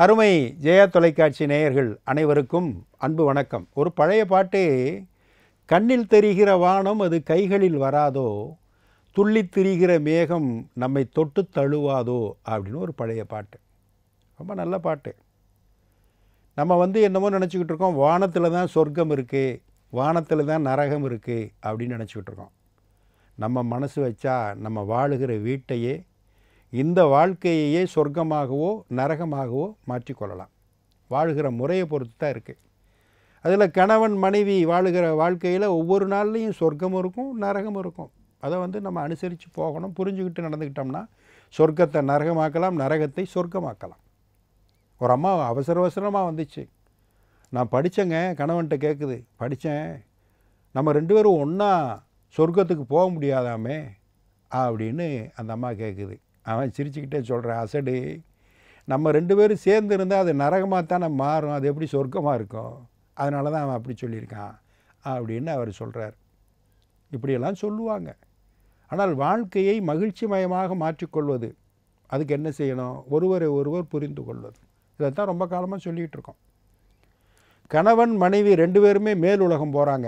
அருமை ஜெயா தொலைக்காட்சி நேயர்கள் அனைவருக்கும் அன்பு வணக்கம் ஒரு பழைய பாட்டு கண்ணில் தெரிகிற வானம் அது கைகளில் வராதோ துள்ளித் திரிகிற மேகம் நம்மை தொட்டு தழுவாதோ அப்படின்னு ஒரு பழைய பாட்டு ரொம்ப நல்ல பாட்டு நம்ம வந்து என்னமோ நினச்சிக்கிட்டு இருக்கோம் வானத்தில் தான் சொர்க்கம் இருக்குது வானத்தில் தான் நரகம் இருக்குது அப்படின்னு நினச்சிக்கிட்டு இருக்கோம் நம்ம மனசு வச்சா நம்ம வாழுகிற வீட்டையே இந்த வாழ்க்கையையே சொர்க்கமாகவோ நரகமாகவோ மாற்றிக்கொள்ளலாம் வாழுகிற முறையை பொறுத்து தான் இருக்குது அதில் கணவன் மனைவி வாழுகிற வாழ்க்கையில் ஒவ்வொரு நாள்லேயும் சொர்க்கமும் இருக்கும் நரகமும் இருக்கும் அதை வந்து நம்ம அனுசரித்து போகணும் புரிஞ்சுக்கிட்டு நடந்துக்கிட்டோம்னா சொர்க்கத்தை நரகமாக்கலாம் நரகத்தை சொர்க்கமாக்கலாம் ஒரு அம்மா அவசர அவசரமாக வந்துச்சு நான் படித்தேங்க கணவன்கிட்ட கேட்குது படித்தேன் நம்ம ரெண்டு பேரும் ஒன்றா சொர்க்கத்துக்கு போக முடியாதாமே அப்படின்னு அந்த அம்மா கேட்குது அவன் சிரிச்சுக்கிட்டே சொல்கிறான் அசடு நம்ம ரெண்டு பேரும் சேர்ந்து இருந்தால் அது நரகமாக தானே மாறும் அது எப்படி சொர்க்கமாக இருக்கும் அதனால தான் அவன் அப்படி சொல்லியிருக்கான் அப்படின்னு அவர் சொல்கிறார் இப்படியெல்லாம் சொல்லுவாங்க ஆனால் வாழ்க்கையை மகிழ்ச்சிமயமாக மாற்றிக்கொள்வது அதுக்கு என்ன செய்யணும் ஒருவரை ஒருவர் புரிந்து கொள்வது இதைத்தான் ரொம்ப காலமாக சொல்லிகிட்டு இருக்கோம் கணவன் மனைவி ரெண்டு பேருமே மேல் உலகம் போகிறாங்க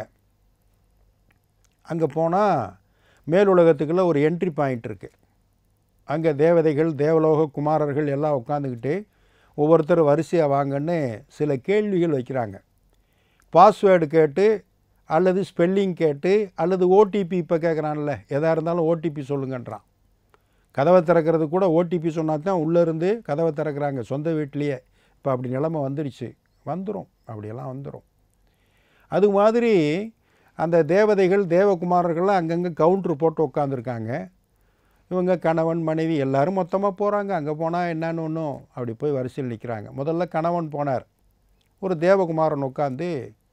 அங்கே போனால் மேல் உலகத்துக்குள்ள ஒரு என்ட்ரி பாயிண்ட் இருக்குது அங்கே தேவதைகள் தேவலோக குமாரர்கள் எல்லாம் உட்காந்துக்கிட்டு ஒவ்வொருத்தர் வரிசையாக வாங்கன்னு சில கேள்விகள் வைக்கிறாங்க பாஸ்வேர்டு கேட்டு அல்லது ஸ்பெல்லிங் கேட்டு அல்லது ஓடிபி இப்போ கேட்குறான்ல எதாக இருந்தாலும் ஓடிபி சொல்லுங்கன்றான் கதவை திறக்கிறது கூட ஓடிபி சொன்னால் தான் உள்ளேருந்து கதவை திறக்கிறாங்க சொந்த வீட்லேயே இப்போ அப்படி நிலமை வந்துடுச்சு வந்துடும் அப்படியெல்லாம் வந்துடும் அது மாதிரி அந்த தேவதைகள் தேவகுமாரர்கள்லாம் அங்கங்கே கவுண்ட்ரு போட்டு உட்காந்துருக்காங்க இவங்க கணவன் மனைவி எல்லாரும் மொத்தமாக போகிறாங்க அங்கே போனால் என்னன்னு ஒன்றும் அப்படி போய் வரிசையில் நிற்கிறாங்க முதல்ல கணவன் போனார் ஒரு தேவகுமாரன் உட்காந்து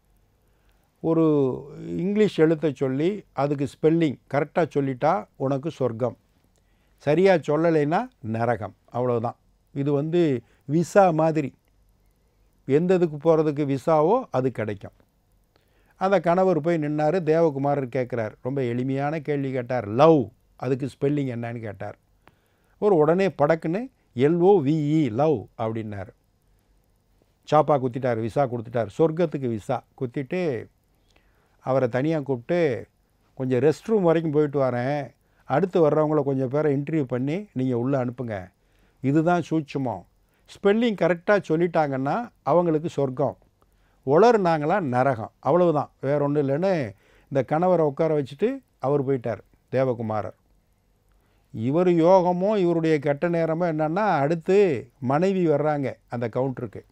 ஒரு இங்கிலீஷ் எழுத்தை சொல்லி அதுக்கு ஸ்பெல்லிங் கரெக்டாக சொல்லிட்டா உனக்கு சொர்க்கம் சரியாக சொல்லலைன்னா நரகம் அவ்வளோதான் இது வந்து விசா மாதிரி எந்த இதுக்கு போகிறதுக்கு விசாவோ அது கிடைக்கும் அந்த கணவர் போய் நின்னார் தேவகுமாரர் கேட்குறார் ரொம்ப எளிமையான கேள்வி கேட்டார் லவ் அதுக்கு ஸ்பெல்லிங் என்னன்னு கேட்டார் ஒரு உடனே படக்குன்னு எல்ஓ விஇ லவ் அப்படின்னார் சாப்பா குத்திட்டார் விசா கொடுத்துட்டார் சொர்க்கத்துக்கு விசா குத்திட்டு அவரை தனியாக கூப்பிட்டு கொஞ்சம் ரெஸ்ட் ரூம் வரைக்கும் போயிட்டு வரேன் அடுத்து வர்றவங்கள கொஞ்சம் பேரை இன்டர்வியூ பண்ணி நீங்கள் உள்ளே அனுப்புங்க இதுதான் சூட்சமம் ஸ்பெல்லிங் கரெக்டாக சொல்லிட்டாங்கன்னா அவங்களுக்கு சொர்க்கம் உளறுனாங்களா நரகம் அவ்வளவுதான் வேற ஒன்றும் இல்லைன்னு இந்த கணவரை உட்கார வச்சுட்டு அவர் போயிட்டார் தேவகுமாரர் இவர் யோகமோ இவருடைய கெட்ட நேரமோ என்னன்னா அடுத்து மனைவி வர்றாங்க அந்த கவுண்டருக்கு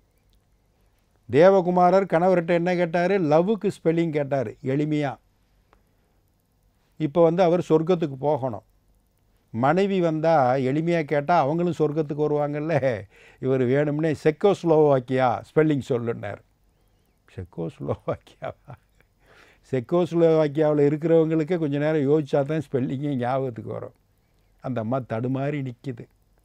தேவகுமாரர் கணவர்கிட்ட என்ன கேட்டார் லவ்வுக்கு ஸ்பெல்லிங் கேட்டார் எளிமையாக இப்போ வந்து அவர் சொர்க்கத்துக்கு போகணும் மனைவி வந்தால் எளிமையாக கேட்டால் அவங்களும் சொர்க்கத்துக்கு வருவாங்கல்ல இவர் வேணும்னே செக்கோஸ்லோவாக்கியா ஸ்பெல்லிங் சொல்லுன்னார் செக்கோஸ்லோவாக்கியாவா செக்கோஸ்லோவாக்கியாவில் இருக்கிறவங்களுக்கே கொஞ்சம் நேரம் யோசிச்சா தான் ஸ்பெல்லிங்கே ஞாபகத்துக்கு வரும் அந்த அம்மா தடுமாறி நிற்கிது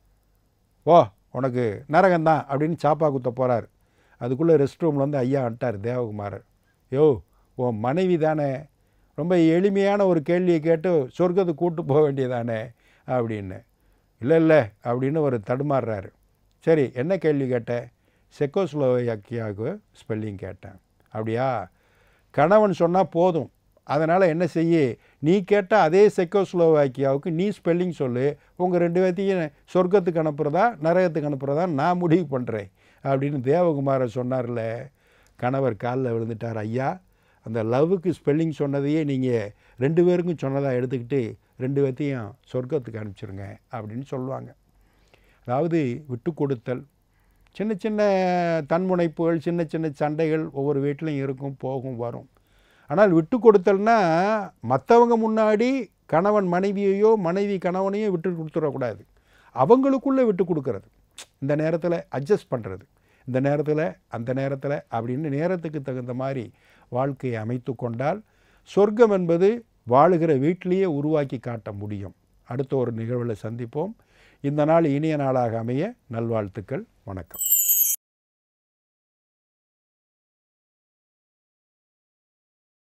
ஓ உனக்கு நரகந்தான் அப்படின்னு சாப்பா குத்த போகிறார் அதுக்குள்ளே ரெஸ்ட் ரூமில் வந்து ஐயா வந்துட்டார் தேவகுமாரர் யோ உன் மனைவி தானே ரொம்ப எளிமையான ஒரு கேள்வியை கேட்டு சொர்க்கத்துக்கு கூட்டு போக வேண்டியதானே அப்படின்னு இல்லை இல்லை அப்படின்னு ஒரு தடுமாறுறாரு சரி என்ன கேள்வி கேட்டேன் செக்கோஸ்லோவாக்கியாவுக்கு ஸ்பெல்லிங் கேட்டேன் அப்படியா கணவன் சொன்னால் போதும் அதனால் என்ன செய்ய நீ கேட்ட அதே செக்கோஸ்லோவாக்கியாவுக்கு நீ ஸ்பெல்லிங் சொல்லு உங்கள் ரெண்டு பேர்த்தையும் சொர்க்கத்துக்கு அனுப்புகிறதா நரகத்துக்கு அனுப்புகிறதா நான் முடிவு பண்ணுறேன் அப்படின்னு தேவகுமாரர் சொன்னார்ல கணவர் காலில் விழுந்துட்டார் ஐயா அந்த லவ்வுக்கு ஸ்பெல்லிங் சொன்னதையே நீங்கள் ரெண்டு பேருக்கும் சொன்னதாக எடுத்துக்கிட்டு ரெண்டு பேர்த்தையும் சொர்க்கத்துக்கு அனுப்பிச்சிருங்க அப்படின்னு சொல்லுவாங்க அதாவது விட்டு கொடுத்தல் சின்ன சின்ன தன்முனைப்புகள் சின்ன சின்ன சண்டைகள் ஒவ்வொரு வீட்லையும் இருக்கும் போகும் வரும் ஆனால் விட்டு கொடுத்தல்னா மற்றவங்க முன்னாடி கணவன் மனைவியையோ மனைவி கணவனையோ விட்டு கொடுத்துடக்கூடாது அவங்களுக்குள்ளே விட்டு கொடுக்கறது இந்த நேரத்தில் அட்ஜஸ்ட் பண்ணுறது இந்த நேரத்தில் அந்த நேரத்தில் அப்படின்னு நேரத்துக்கு தகுந்த மாதிரி வாழ்க்கையை அமைத்து கொண்டால் சொர்க்கம் என்பது வாழுகிற வீட்டிலேயே உருவாக்கி காட்ட முடியும் அடுத்த ஒரு நிகழ்வில் சந்திப்போம் இந்த நாள் இனிய நாளாக அமைய நல்வாழ்த்துக்கள் வணக்கம்